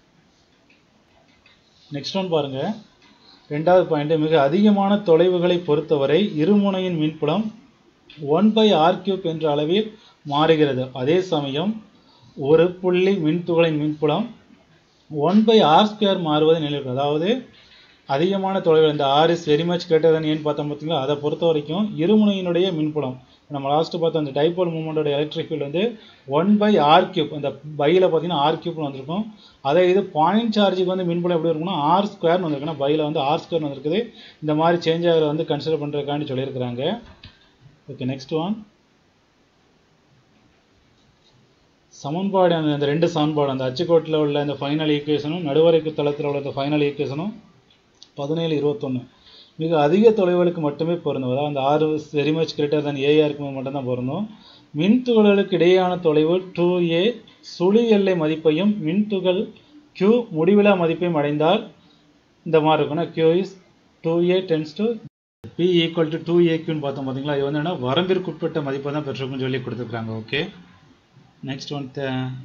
நெக்ஸ்ட் ஒன் பாருங்க ரெண்டாவது பாயிண்ட் மிக அதிகமான தொலைவுகளை பொறுத்தவரை இருமுனையின் மின்புலம் ஒன் பை ஆர் கியூப் என்ற அளவில் மாறுகிறது அதே சமயம் ஒரு புள்ளி மின்துகளின் மின்புலம் ஒன் பை ஆர் ஸ்கொயர் மாறுவது நிலைக்கும் அதாவது அதிகமான தொலைவு இந்த R is very much greater than ஏன்னு பார்த்தோம் பார்த்தீங்களா அதை பொறுத்த வரைக்கும் இருமுனையினுடைய மின்புலம் நம்ம லாஸ்ட் பார்த்த அந்த டைபோல் மூமெண்டோட எலக்ட்ரிக் ஃபீல்டு வந்து ஒன் பை ஆர் கியூப் அந்த பையில் பார்த்தீங்கன்னா ஆர் கியூப்னு வந்திருக்கும் அதே இது பாயிண்ட் சார்ஜுக்கு வந்து மின்புலம் எப்படி இருக்கும்னா ஆர் ஸ்கொயர்னு வந்திருக்குன்னா பையில் வந்து ஆர் ஸ்கொயர் வந்திருக்குது இந்த மாதிரி சேஞ்ச் ஆகிற வந்து கன்சிடர் பண்ணுறதுக்காண்டி சொல்லியிருக்கிறாங்க ஓகே நெக்ஸ்ட் ஒன் சமன்பாடு அந்த அந்த ரெண்டு சமன்பாடு அந்த அச்சுக்கோட்டில் உள்ள இந்த ஃபைனல் ஈக்குவேஷனும் நடுவரைக்கு தளத்தில் உள்ள இந்த ஃபைனல் ஈக்குவேஷனும் பதினேழு இருபத்தொன்று மிக அதிக தொலைவுகளுக்கு மட்டுமே பொருந்தும் அதாவது அந்த ஆறு வெரி மச் கிரேட்டர் தன் ஏயா இருக்கும்போது மட்டும்தான் பொருந்தும் மின்துகள்களுக்கு இடையேயான தொலைவு டூ ஏ சுழி எல்லை மதிப்பையும் மின்துகள் Q முடிவிலா மதிப்பையும் அடைந்தால் இந்த மாதிரி இருக்கும்னா Q is two A tends to P equal to two ஏக்யூன்னு பார்த்தோம் பார்த்தீங்களா இது வந்து என்ன வரம்பிற்குட்பட்ட மதிப்பை தான் பெற்றிருக்குன்னு சொல்லி கொடுத்துருக்காங்க ஓகே நெக்ஸ்ட் வந்து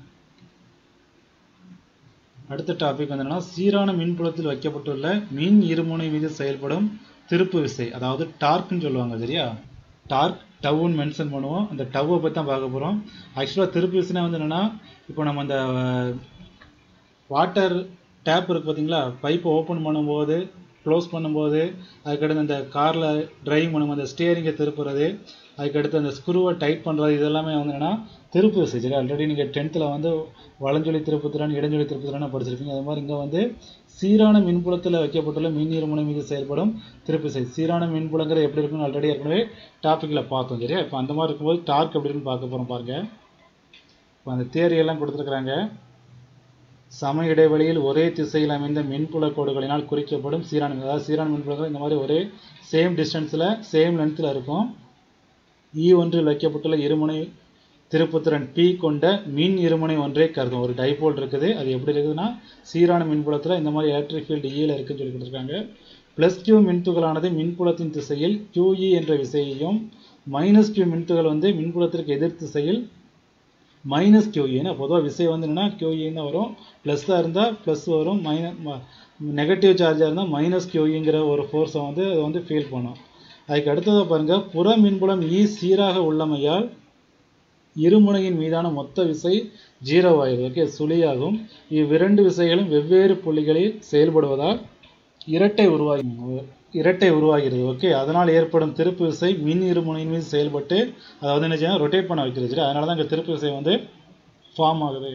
அடுத்த டாபிக் வந்து என்னன்னா சீரான மின்புலத்தில் வைக்கப்பட்டுள்ள மின் இருமுனை மீது செயல்படும் திருப்பு விசை அதாவது டார்க்னு சொல்லுவாங்க சரியா டார்க் டவ்னு மென்ஷன் பண்ணுவோம் அந்த டவ்வை பற்றி தான் பார்க்க போகிறோம் ஆக்சுவலாக திருப்பு விசைனா வந்து என்னென்னா இப்போ நம்ம அந்த வாட்டர் டேப் இருக்குது பார்த்தீங்களா பைப்பை ஓப்பன் பண்ணும்போது க்ளோஸ் பண்ணும்போது அதுக்கடுத்து அந்த காரில் டிரைவ் பண்ணும்போது அந்த ஸ்டியரிங்கை திருப்புறது அதுக்கடுத்து அந்த ஸ்க்ரூவை டைட் பண்ணுறது இதெல்லாமே வந்து என்னென்னா திருப்பு விசை சரி ஆல்ரெடி நீங்கள் டென்த்தில் வந்து வளஞ்சொலி திருப்புத்திறன் இடஞ்சொலி திருப்புத்திறன் படிச்சிருப்பீங்க அது மாதிரி இங்கே வந்து சீரான மின்புலத்தில் வைக்கப்பட்டுள்ள மின் இருமுனை மீது செயல்படும் திருப்பு விசை சீரான மின்புலங்கிறது எப்படி இருக்குன்னு ஆல்ரெடி ஏற்கனவே டாப்பிக்கில் பார்த்தோம் சரியா இப்போ அந்த மாதிரி இருக்கும்போது டார்க் எப்படி இருக்குன்னு பார்க்க போகிறோம் பாருங்க இப்போ அந்த theory எல்லாம் கொடுத்துருக்குறாங்க சம இடைவெளியில் ஒரே திசையில் அமைந்த மின்புல கோடுகளினால் குறிக்கப்படும் சீரான மின் அதாவது சீரான மின்புலங்கள் இந்த மாதிரி ஒரே சேம் டிஸ்டன்ஸில் சேம் லென்த்தில் இருக்கும் இ ஒன்றில் வைக்கப்பட்டுள்ள இருமுனை திருப்புத்திறன் P கொண்ட மின் இருமுனை ஒன்றை கருதும் ஒரு டைபோல் இருக்குது அது எப்படி இருக்குதுன்னா சீரான மின்புலத்தில் இந்த மாதிரி எலக்ட்ரிக் ஃபீல்டு ஈயில் இருக்குன்னு சொல்லி கொடுத்துருக்காங்க ப்ளஸ் கியூ மின்துகளானது மின்புலத்தின் திசையில் QE என்ற விசையையும் மைனஸ் கியூ மின்துகள் வந்து மின்புலத்திற்கு எதிர் திசையில் மைனஸ் கியூஇன்னா பொதுவாக விசை வந்து என்னன்னா கியூஇன்னு வரும் ப்ளஸ்ஸாக இருந்தால் ப்ளஸ் வரும் மைனஸ் நெகட்டிவ் சார்ஜாக இருந்தால் மைனஸ் கியூஇங்கிற ஒரு ஃபோர்ஸை வந்து அது வந்து ஃபீல் பண்ணும் அதுக்கு அடுத்ததாக பாருங்கள் புற மின்புலம் இ சீராக உள்ளமையால் இருமுனையின் மீதான மொத்த விசை ஜீரோ ஆயிடுது ஓகே சுழியாகும் இவ்விரண்டு விசைகளும் வெவ்வேறு புள்ளிகளில் செயல்படுவதால் இரட்டை உருவாகி இரட்டை உருவாகிறது ஓகே அதனால் ஏற்படும் திருப்பு விசை மின் இருமுனையின் மீது செயல்பட்டு அதை வந்து என்ன செய்யணும் ரொட்டேட் பண்ண வைக்கிறது சரி அதனால தான் இங்கே திருப்பு விசை வந்து ஃபார்ம் ஆகுது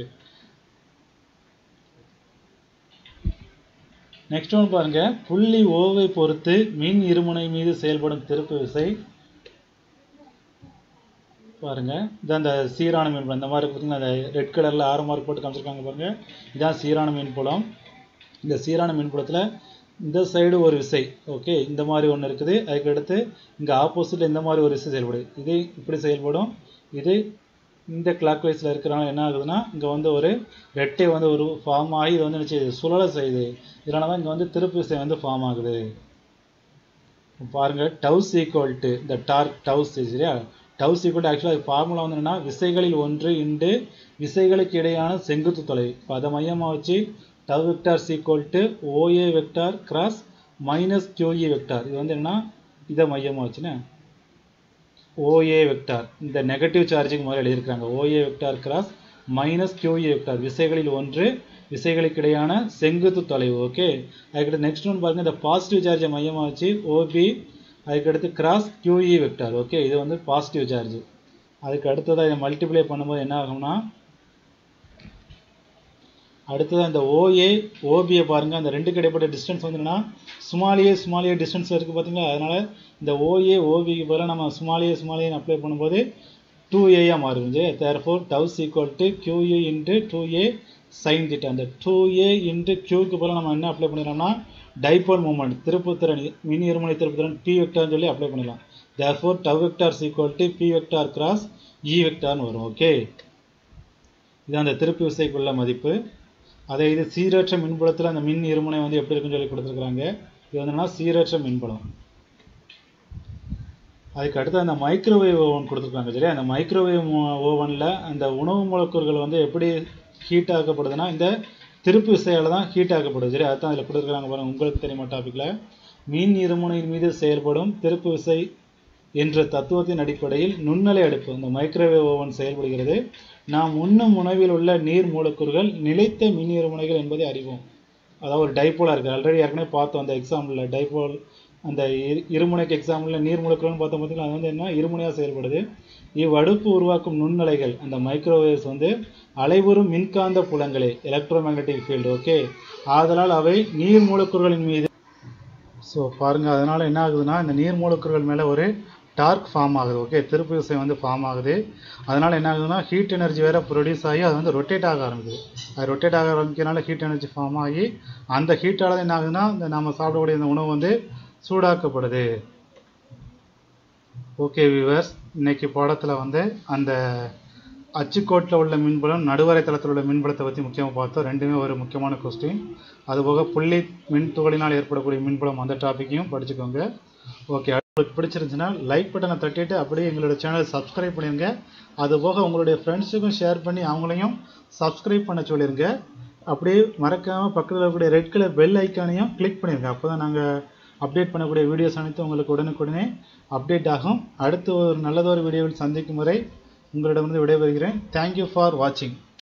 நெக்ஸ்ட் ஒன் பாருங்க புள்ளி ஓவை பொறுத்து மின் இருமுனை மீது செயல்படும் திருப்பு விசை பாருங்க இதான் அந்த சீரான மின்புலம் இந்த மாதிரி பார்த்தீங்கன்னா அந்த ரெட் கலரில் ஆறு மார்க் போட்டு காமிச்சிருக்காங்க பாருங்க இதான் சீரான மின்புலம் இந்த சீரான மின்புலத்தில் இந்த சைடு ஒரு விசை ஓகே இந்த மாதிரி ஒன்று இருக்குது அதுக்கு அடுத்து இங்கே ஆப்போசிட்டில் இந்த மாதிரி ஒரு விசை செயல்படுது இது இப்படி செயல்படும் இது இந்த கிளாக் வைஸில் இருக்கிறனால என்ன ஆகுதுன்னா இங்கே வந்து ஒரு ரெட்டை வந்து ஒரு ஃபார்ம் ஆகி இது வந்து என்ன செய்யுது சுழல செய்யுது இதனால தான் இங்கே வந்து திருப்பு விசை வந்து ஃபார்ம் ஆகுது பாருங்க டவுஸ் ஈக்குவல் டு இந்த டார்க் டவுஸ் சரியா டவுஸ் ஈக்குவல் டு ஆக்சுவலாக ஃபார்முலா வந்து என்னன்னா விசைகளில் ஒன்று இண்டு விசைகளுக்கு இடையான செங்குத்து தொலைவு இப்போ அதை மையமாக வச்சு tau vector equal to OA vector cross minus QE vector இது வந்து என்ன இதை மையமாக வச்சுன்னு ஓஏ வெக்டார் இந்த நெகட்டிவ் சார்ஜுக்கு முதல்ல எழுதியிருக்காங்க OA vector cross minus QE vector விசைகளில் ஒன்று விசைகளுக்கு இடையான செங்குத்து தொலைவு ஓகே அதுக்கடுத்து நெக்ஸ்ட் ஒன் பாருங்க இந்த பாசிட்டிவ் சார்ஜை மையமாக வச்சு ஓபி அதுக்கடுத்து கிராஸ் கியூஇ வெக்டார் ஓகே இது வந்து பாசிட்டிவ் சார்ஜ் அதுக்கு அடுத்ததாக இதை மல்டிப்ளை பண்ணும்போது என்ன ஆகும்னா அடுத்தது அந்த ஓஏ ஓபியை பாருங்கள் அந்த ரெண்டுக்கு இடைப்பட்ட டிஸ்டன்ஸ் வந்து என்னன்னா சுமாலியே சுமாலியே டிஸ்டன்ஸில் இருக்குது பார்த்தீங்களா அதனால் இந்த ஓஏ ஓபிக்கு பதிலாக நம்ம சுமாலியே சுமாலியன் அப்ளை பண்ணும்போது டூ ஏயாக மாறுது therefore tau is equal to QA into two A sine theta அந்த டூ ஏ இன்ட்டு கியூக்கு பதிலாக நம்ம என்ன அப்ளை பண்ணிடலாம்னா டைபோல் மூமெண்ட் திருப்புத்திறன் மின் இருமுனை திருப்புத்திறன் பி வெக்டார்னு சொல்லி அப்ளை பண்ணிடலாம் therefore tau vector equal to P vector cross E வெக்டார்னு வரும் ஓகே இது அந்த திருப்பு விசைக்குள்ள மதிப்பு அதே இது சீரற்ற மின்புலத்தில் அந்த மின் இருமுனை வந்து எப்படி இருக்குன்னு சொல்லி கொடுத்துருக்குறாங்க இது வந்து சீரற்ற மின்புலம் அதுக்கு அடுத்து அந்த மைக்ரோவேவ் ஓவன் கொடுத்துருக்காங்க சரியா அந்த மைக்ரோவேவ் ஓவனில் அந்த உணவு மூலக்கூறுகள் வந்து எப்படி ஹீட் ஆக்கப்படுதுன்னா இந்த திருப்பு விசையால் தான் ஹீட் ஆக்கப்படுது சரி அதுதான் அதில் கொடுத்துருக்காங்க பாருங்கள் உங்களுக்கு தெரியுமா டாப்பிக்கில் மின் இருமுனையின் மீது செயல்படும் திருப்பு விசை என்ற தத்துவத்தின் அடிப்படையில் நுண்ணலை அடுப்பு இந்த மைக்ரோவேவ் ஓவன் செயல்படுகிறது நாம் உண்ணும் உணவில் உள்ள நீர் மூலக்கூறுகள் நிலைத்த மின் இருமுனைகள் என்பதை அறிவோம் அதாவது ஒரு டைப்போலாக இருக்குது ஆல்ரெடி ஏற்கனவே பார்த்தோம் அந்த எக்ஸாம்பிளில் டைப்போல் அந்த இரு இருமுனைக்கு எக்ஸாம்பிளில் நீர் மூலக்கூறுன்னு பார்த்தோம் பார்த்தீங்கன்னா அது வந்து என்ன இருமுனையாக செயல்படுது இவ்வடுப்பு உருவாக்கும் நுண்ணலைகள் அந்த மைக்ரோவேவ்ஸ் வந்து அலைவுறும் மின்காந்த புலங்களே எலக்ட்ரோ மேக்னெட்டிக் ஃபீல்டு ஓகே ஆதலால் அவை நீர் மூலக்கூறுகளின் மீது ஸோ பாருங்கள் அதனால் என்ன ஆகுதுன்னா இந்த நீர் மூலக்கூறுகள் மேலே ஒரு டார்க் ஃபார்ம் ஆகுது ஓகே திருப்பு விசை வந்து ஃபார்ம் ஆகுது அதனால் என்ன ஆகுதுன்னா ஹீட் எனர்ஜி வேறு ப்ரொடியூஸ் ஆகி அது வந்து ரொட்டேட் ஆக ஆரம்பிக்குது அது ரொட்டேட் ஆக ஆரம்பிக்கிறனால ஹீட் எனர்ஜி ஃபார்ம் ஆகி அந்த ஹீட்டால் என்ன ஆகுதுன்னா இந்த நம்ம சாப்பிடக்கூடிய இந்த உணவு வந்து சூடாக்கப்படுது ஓகே வியூவர்ஸ் இன்னைக்கு பாடத்தில் வந்து அந்த அச்சுக்கோட்டில் உள்ள மின்புலம் நடுவரை தளத்தில் உள்ள மின்புலத்தை பற்றி முக்கியமாக பார்த்தோம் ரெண்டுமே ஒரு முக்கியமான கொஸ்டின் அதுபோக புள்ளி மின் துகளினால் ஏற்படக்கூடிய மின்புலம் அந்த டாப்பிக்கையும் படிச்சுக்கோங்க ஓகே உங்களுக்கு பிடிச்சிருந்துச்சுன்னா லைக் பட்டனை தட்டிட்டு அப்படியே எங்களோட சேனலை சப்ஸ்கிரைப் பண்ணிடுங்க அதுபோக உங்களுடைய ஃப்ரெண்ட்ஸுக்கும் ஷேர் பண்ணி அவங்களையும் சப்ஸ்கிரைப் பண்ண சொல்லிடுங்க அப்படியே மறக்காமல் பக்கத்தில் இருக்கக்கூடிய ரெட் கலர் பெல் ஐக்கானையும் கிளிக் பண்ணிடுங்க அப்போ தான் நாங்கள் அப்டேட் பண்ணக்கூடிய வீடியோஸ் அனைத்தும் உங்களுக்கு உடனுக்குடனே அப்டேட் ஆகும் அடுத்து ஒரு நல்லதொரு வீடியோவில் சந்திக்கும் வரை உங்களிடமிருந்து விடைபெறுகிறேன் தேங்க்யூ ஃபார் வாட்சிங்